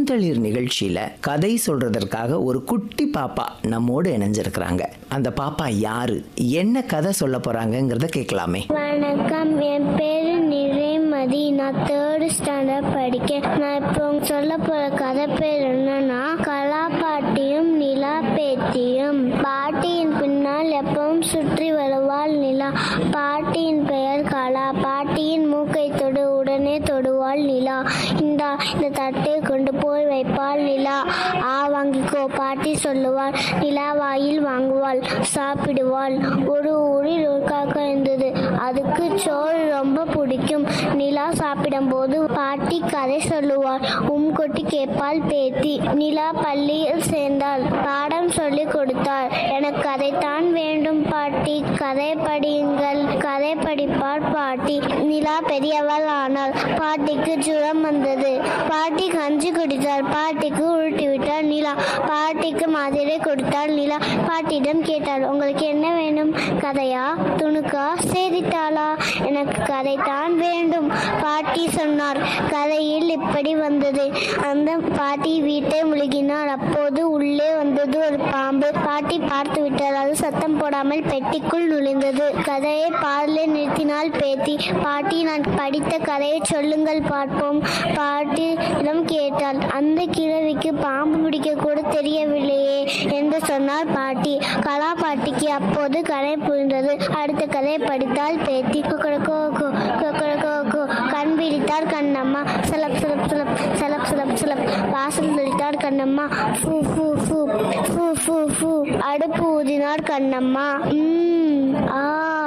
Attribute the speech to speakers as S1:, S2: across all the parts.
S1: பூந்தளிர் நிகழ்ச்சியில கதை சொல்றதற்காக ஒரு குட்டி பாப்பா நம்மோடு இணைஞ்சிருக்கிறாங்க அந்த பாப்பா யாரு என்ன கதை சொல்ல போறாங்கங்கிறத கேட்கலாமே
S2: வணக்கம் என் பேரு நிறைமதி நான் தேர்ட் ஸ்டாண்டர்ட் படிக்கேன் நான் இப்போ சொல்ல போற கதை பேர் என்னன்னா கலா பாட்டியும் நிலா பேத்தியும் பாட்டியின் பின்னால் எப்பவும் சுற்றி வருவாள் நிலா பாட்டியின் பெயர் கலா பாட்டியின் மூக்கை தொடு உடனே தொடுவாள் நிலா இந்தா இந்த தட்டை கொண்டு போய் வைப்பாள் நிலா ஆ வாங்கிக்கோ பாட்டி சொல்லுவாள் நிலா வாயில் வாங்குவாள் சாப்பிடுவாள் ஒரு ஊரில் ஒரு காக்கா இருந்தது அதுக்கு சோறு ரொம்ப பிடிக்கும் நிலா சாப்பிடும்போது பாட்டி கதை சொல்லுவாள் உம் கொட்டி கேட்பாள் பேத்தி நிலா பள்ளியில் சேர்ந்தாள் பாடம் சொல்லி கொடுத்தாள் எனக்கு கதைத்தான் வேண்டும் பாட்டி கதை படியுங்கள் கதை படிப்பார் பாட்டி நிலா பெரியவள் ஆனாள் பாட்டிக்கு ஜுரம் வந்தது பாட்டி கஞ்சி குடித்தாள் பாட்டிக்கு உருட்டி விட்டாள் நிலா பாட்டிக்கு மாத்திரை கொடுத்தாள் நிலா பாட்டியிடம் கேட்டாள் உங்களுக்கு என்ன வேணும் கதையா துணுக்கா செய்தித்தாளா எனக்கு கதைத்தான் வேண்டும் பாட்டி சொன்னார் கதையில் இப்படி வந்தது அந்த பாட்டி வீட்டை முழுகினார் அப்போது உள்ளே வந்தது ஒரு பாம்பு பாட்டி பார்த்து விட்டார் அது சத்தம் போடாமல் பெட்டிக்குள் நுழைந்தது கதையை பாடலே நிறுத்தினாள் பேத்தி பாட்டி நான் படித்த கதையை சொல்லுங்கள் பார்ப்போம் பாட்டியிடம் கேட்டாள் அந்த கிழவிக்கு பாம்பு பிடிக்க கூட தெரியவில்லையே என்று சொன்னார் பாட்டி கலா பாட்டிக்கு அப்போது கதை புரிந்தது அடுத்த கதை படித்தால் பேத்தி கொக்கரக்கோ கொக்கரக்கோ கண் விழித்தார் கண்ணம்மா சலப் சலப் சலப் சலப் சலப் சலப் வாசல் தெளித்தார் கண்ணம்மா ஃபூ ஃபூ ஃபூ ஃபூ ஃபூ ஃபூ அடுப்பு ஊதினார் கண்ணம்மா ம், ஆ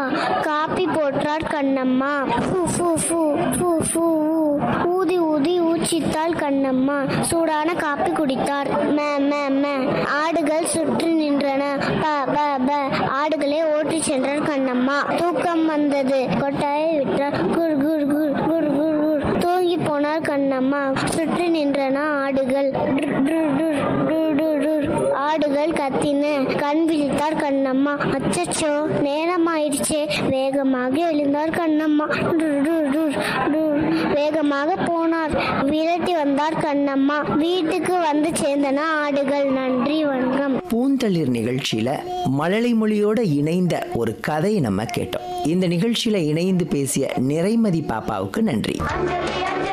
S2: காப்பி போட்டார் கண்ணம்மா ஃபூ ஃபூ ஃபூ ஃபூ ஃபூ ஊ. ஊதி ஊதி ஊச்சித்தாள் கண்ணம்மா சூடான காப்பி குடித்தார் மே மே மே ஆடுகள் சுற்றி நின்றன ப ப ப ஆடுகளை ஓட்டி சென்றார் கண்ணம்மா தூக்கம் வந்தது கொட்டாயை விட்டார் குர் குர் குர் குர் குர் குர் தூங்கி போனார் கண்ணம்மா சுற்றி நின்றன ஆடுகள் டுர், டுர், டுர், டுர், டுர், டுர். ஆடுகள் கத்தின கண் விழித்தார் கண்ணம்மா அச்சச்சோ நேரம் ஆயிடுச்சே வேகமாக எழுந்தார் கண்ணம்மா டுர், டுர், டுர், டுர். வேகமாக போனார் விரட்டி வந்தார் கண்ணம்மா வீட்டுக்கு வந்து சேர்ந்தன ஆடுகள் நன்றி வணக்கம்
S1: பூந்தளிர் நிகழ்ச்சியில மழலை மொழியோட இணைந்த ஒரு கதை நம்ம கேட்டோம் இந்த நிகழ்ச்சியில இணைந்து பேசிய நிறைமதி பாப்பாவுக்கு நன்றி